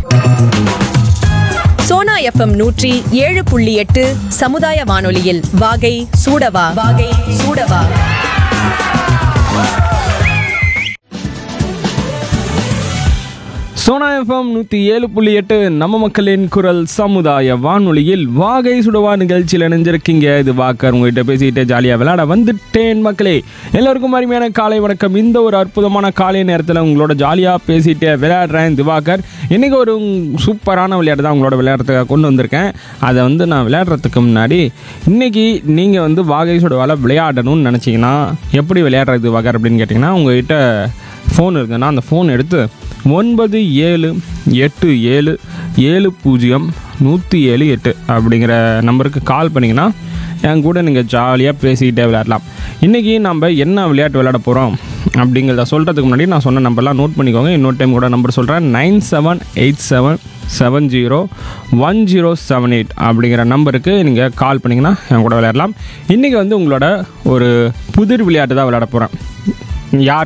Sona FM நூற்றி ஏழு புள்ளி எட்டு சமுதாய வானொலியில் வாகை சூடவா வாகை சூடவா சோனா எஃப்எம் நூற்றி ஏழு புள்ளி எட்டு நம்ம மக்களின் குரல் சமுதாய வானொலியில் வாகை சுடவா நிகழ்ச்சியில் இணைஞ்சிருக்கீங்க இது வாக்கர் உங்ககிட்ட பேசிக்கிட்டு ஜாலியாக விளையாட வந்துட்டேன் மக்களே எல்லோருக்கும் அருமையான காலை வணக்கம் இந்த ஒரு அற்புதமான காலை நேரத்தில் உங்களோட ஜாலியாக பேசிட்டு விளையாடுறேன் திவாகர் இன்றைக்கி ஒரு சூப்பரான விளையாட்டு தான் உங்களோட விளையாடுறதுக்காக கொண்டு வந்திருக்கேன் அதை வந்து நான் விளையாடுறதுக்கு முன்னாடி இன்றைக்கி நீங்கள் வந்து வாகை சுடவால விளையாடணும்னு நினச்சிங்கன்னா எப்படி விளையாடுறது வாகர் அப்படின்னு கேட்டிங்கன்னா உங்ககிட்ட ஃபோன் இருக்குன்னா அந்த ஃபோன் எடுத்து ஒன்பது ஏழு எட்டு ஏழு ஏழு பூஜ்ஜியம் நூற்றி ஏழு எட்டு அப்படிங்கிற நம்பருக்கு கால் பண்ணிங்கன்னா என் கூட நீங்கள் ஜாலியாக பேசிக்கிட்டே விளையாடலாம் இன்றைக்கி நம்ம என்ன விளையாட்டு விளையாட போகிறோம் அப்படிங்கிறத சொல்கிறதுக்கு முன்னாடி நான் சொன்ன நம்பர்லாம் நோட் பண்ணிக்கோங்க இன்னொரு டைம் கூட நம்பர் சொல்கிறேன் nine seven eight seven seven zero one zero seven eight அப்படிங்கிற நம்பருக்கு நீங்கள் கால் பண்ணிங்கன்னா என் கூட விளையாடலாம் இன்றைக்கி வந்து உங்களோட ஒரு புதிர் விளையாட்டு தான் விளையாட போகிறேன் யார்